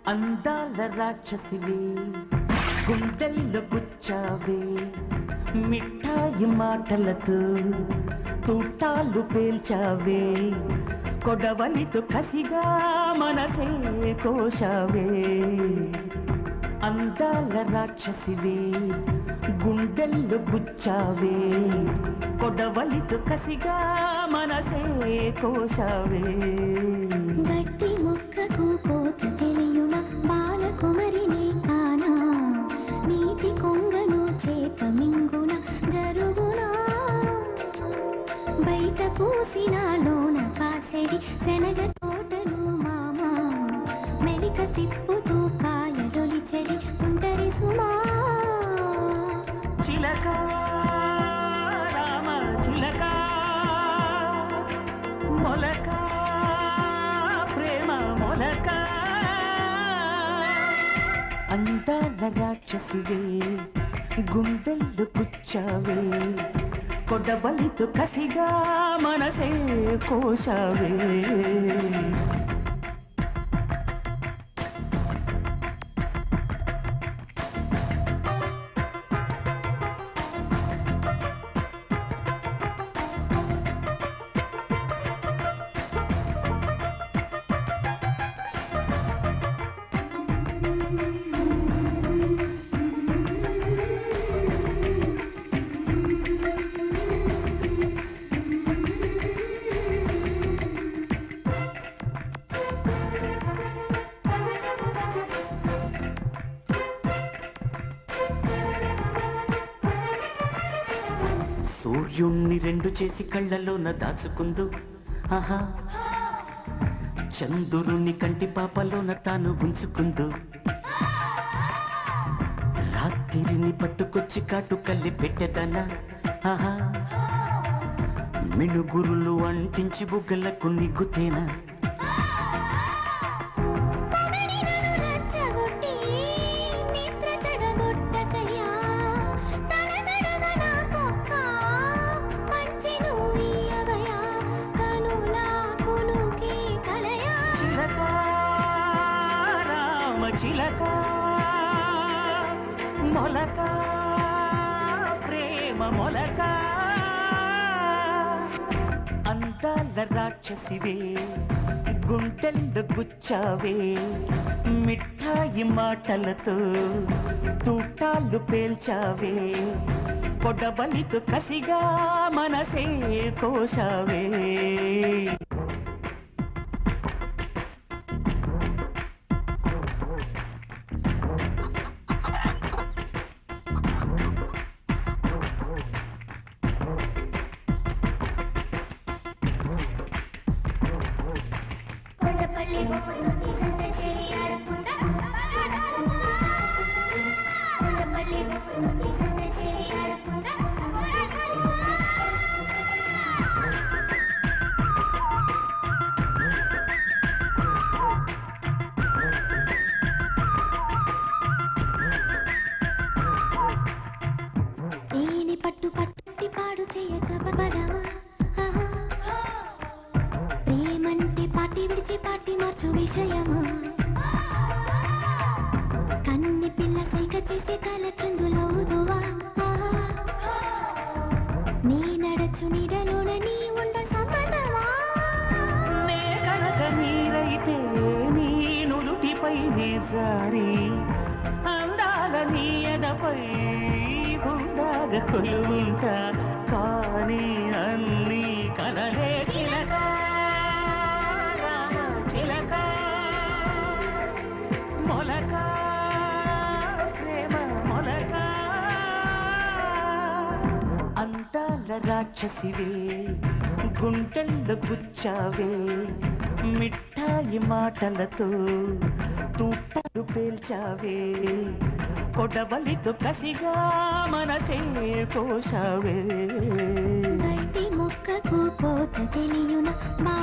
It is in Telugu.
అందాల రాక్షసివే గుండెల్లో గుచ్చావే మిఠాయి మాటలతో తూటాలు పేల్చావే కొడవలితో కసిగా మనసే కోశావే అందాల రాక్షసివే గుండెల్లో గుచ్చావే కొడవలితో కసిగా మనసే కోశావే గట్టి మొక్కకు కోత తెలియున బాలకుమరిని కానా నీటి కొంగను చేప మింగున జరుగునా బయట పూసిన లోన కాసెడి శనగ తోటలు మామ మెలిక తిప్పుతూ కాయడొలి చెడి తుంటరి సుమా చిలక రామ చిలక మొలక ప్రేమ మొలక అందాల రాక్షసివే గుండెల్లో పుచ్చావే కొడబలితో కసిగా మనసే కోశావే సూర్యుణ్ణి రెండు చేసి కళ్ళలోన దాచుకుందు ఆహా చంద్రుని కంటి పాపలోన తాను ఉంచుకుందు రాత్రిని పట్టుకొచ్చి కాటు కల్లి పెట్టదనా ఆహా మినుగురులు అంటించి బుగ్గలకు నిగ్గుతేనా పగడినను రచ్చగొట్టి నిద్ర చెడగొట్టకయ్యా తలదడగ నా కుక్క పంచి నువ్వు ఇయ్యవయ్యా కనులా కునుకే కలయా చిలక రామ చిలక మొలక ప్రేమ మొలక అందాల రాక్షసివే గుంటెల్లో గుచ్చావే మిఠాయి మాటలతో తూటాలు పేల్చావే కొడబలితో కసిగా మనసే కోశావే కొండపల్లి గొప్పతోటి సంత చేరి ఆడుకుంటా కొండపల్లి గొప్పతోటి సంత చేరి ఆడుకుంటా తేనె పట్టు పట్టి పాడు చేయ పదమా ప్రేమంటే పాటి విడిచి పాటి మార్చు విషయమా కన్నె పిల్ల సైక చేస్తే తల క్రిందులవుదువా నీ నడచు నీడలోన నీ ఉండ సమ్మతమా నే కనుక నీరైతే నీ నుదుటిపై నే జారి అందాల నీ ఎదపై గుండాగ కొలువుంటా కానీ అన్ని కలలే చిలక రామ చిలక మొలక ప్రేమ మొలక అందాల రాక్షసివే గుంటెల్లో గుచ్చావే మిఠాయి మాటలతో తూటాలు పేల్చావే కొడబలితో కసిగా మనసే కోశావే గడ్డి మొక్కకు కోత తెలియున బా